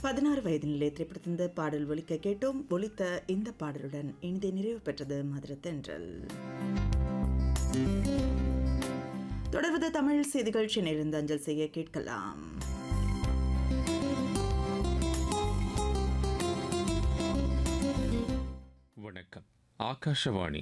பதினாறு வயது நிலை திரைப்படத்திலிருந்து பாடல் ஒலிக்க கேட்டோம் ஒலித்த இந்த பாடலுடன் இனிதை நிறைவு பெற்றது மதுர தென்றல் தொடர்வது தமிழ் செய்திகள் சென்னையிலிருந்து அஞ்சல் செய்ய கேட்கலாம் வணக்கம் ஆகாஷவாணி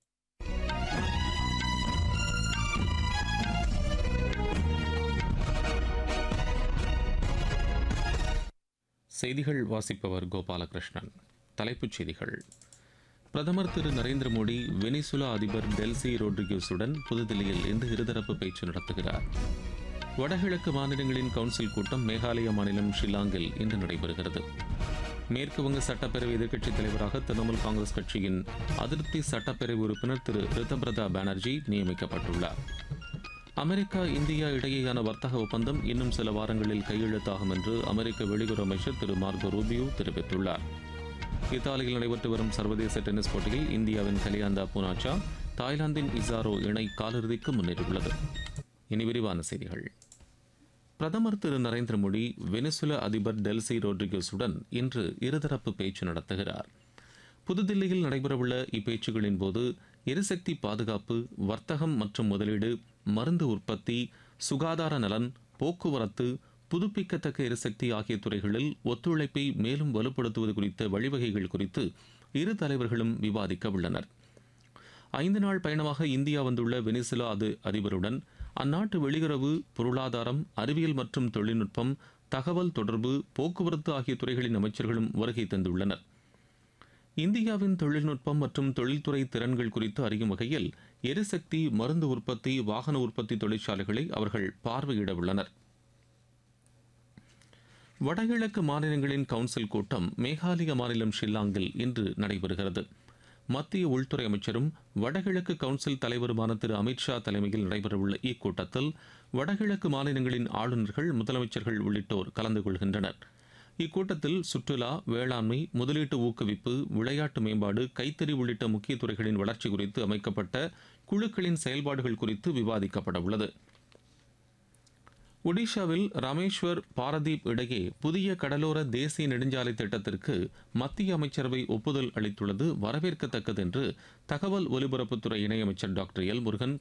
செய்திகள் வாசிப்பவர் கோபாலகிருஷ்ணன் தலைப்புச் செய்திகள் பிரதமர் திரு நரேந்திர மோடி வெனிசுலா அதிபர் டெல்சி ரோட்ரிகோஸுடன் புதுதில்லியில் இன்று இருதரப்பு பேச்சு நடத்துகிறார் வடகிழக்கு மாநிலங்களின் கவுன்சில் கூட்டம் மேகாலய மாநிலம் ஷில்லாங்கில் இன்று நடைபெறுகிறது மேற்கு வங்க சட்டப்பேரவை எதிர்க்கட்சித் தலைவராக திரிணாமுல் காங்கிரஸ் கட்சியின் அதிருப்தி சட்டப்பேரவை உறுப்பினர் திரு ரிதபிரதா பானர்ஜி நியமிக்கப்பட்டுள்ளார் அமெரிக்கா இந்தியா இடையேயான வர்த்தக ஒப்பந்தம் இன்னும் சில வாரங்களில் கையெழுத்தாகும் என்று அமெரிக்க வெளியுறவு அமைச்சர் திரு மார்கோ ரூபியோ தெரிவித்துள்ளார் இத்தாலியில் நடைபெற்று வரும் சர்வதேச டென்னிஸ் போட்டியில் இந்தியாவின் கலியாந்தா பூனாச்சா தாய்லாந்தின் இசாரோ இணை காலிறுதிக்கு முன்னேறியுள்ளது இனி விரிவான செய்திகள் பிரதமர் திரு நரேந்திர மோடி வெனிசுலா அதிபர் டெல்சி ரோட்ரிகோஸுடன் இன்று இருதரப்பு பேச்சு நடத்துகிறார் புதுதில்லியில் நடைபெறவுள்ள இப்பேச்சுகளின் போது எரிசக்தி பாதுகாப்பு வர்த்தகம் மற்றும் முதலீடு மருந்து உற்பத்தி சுகாதார நலன் போக்குவரத்து புதுப்பிக்கத்தக்க எரிசக்தி ஆகிய துறைகளில் ஒத்துழைப்பை மேலும் வலுப்படுத்துவது குறித்த வழிவகைகள் குறித்து இரு தலைவர்களும் விவாதிக்க உள்ளனர் ஐந்து நாள் பயணமாக இந்தியா வந்துள்ள வெனிசுலா அது அதிபருடன் அந்நாட்டு வெளியுறவு பொருளாதாரம் அறிவியல் மற்றும் தொழில்நுட்பம் தகவல் தொடர்பு போக்குவரத்து ஆகிய துறைகளின் அமைச்சர்களும் வருகை தந்துள்ளனர் இந்தியாவின் தொழில்நுட்பம் மற்றும் தொழில்துறை திறன்கள் குறித்து அறியும் வகையில் எரிசக்தி மருந்து உற்பத்தி வாகன உற்பத்தி தொழிற்சாலைகளை அவர்கள் பார்வையிட உள்ளனர் வடகிழக்கு மாநிலங்களின் கவுன்சில் கூட்டம் மேகாலய மாநிலம் ஷில்லாங்கில் இன்று நடைபெறுகிறது மத்திய உள்துறை அமைச்சரும் வடகிழக்கு கவுன்சில் தலைவருமான திரு அமித்ஷா தலைமையில் நடைபெறவுள்ள இக்கூட்டத்தில் வடகிழக்கு மாநிலங்களின் ஆளுநர்கள் முதலமைச்சர்கள் உள்ளிட்டோர் கலந்து கொள்கின்றனர் இக்கூட்டத்தில் சுற்றுலா வேளாண்மை முதலீட்டு ஊக்குவிப்பு விளையாட்டு மேம்பாடு கைத்தறி உள்ளிட்ட முக்கிய துறைகளின் வளர்ச்சி குறித்து அமைக்கப்பட்ட குழுக்களின் செயல்பாடுகள் குறித்து விவாதிக்கப்பட உள்ளது ஒடிஷாவில் ராமேஸ்வர் பாரதீப் இடையே புதிய கடலோர தேசிய நெடுஞ்சாலை திட்டத்திற்கு மத்திய அமைச்சரவை ஒப்புதல் அளித்துள்ளது வரவேற்கத்தக்கது என்று தகவல் ஒலிபரப்புத்துறை இணையமைச்சர் டாக்டர் எல் முருகன்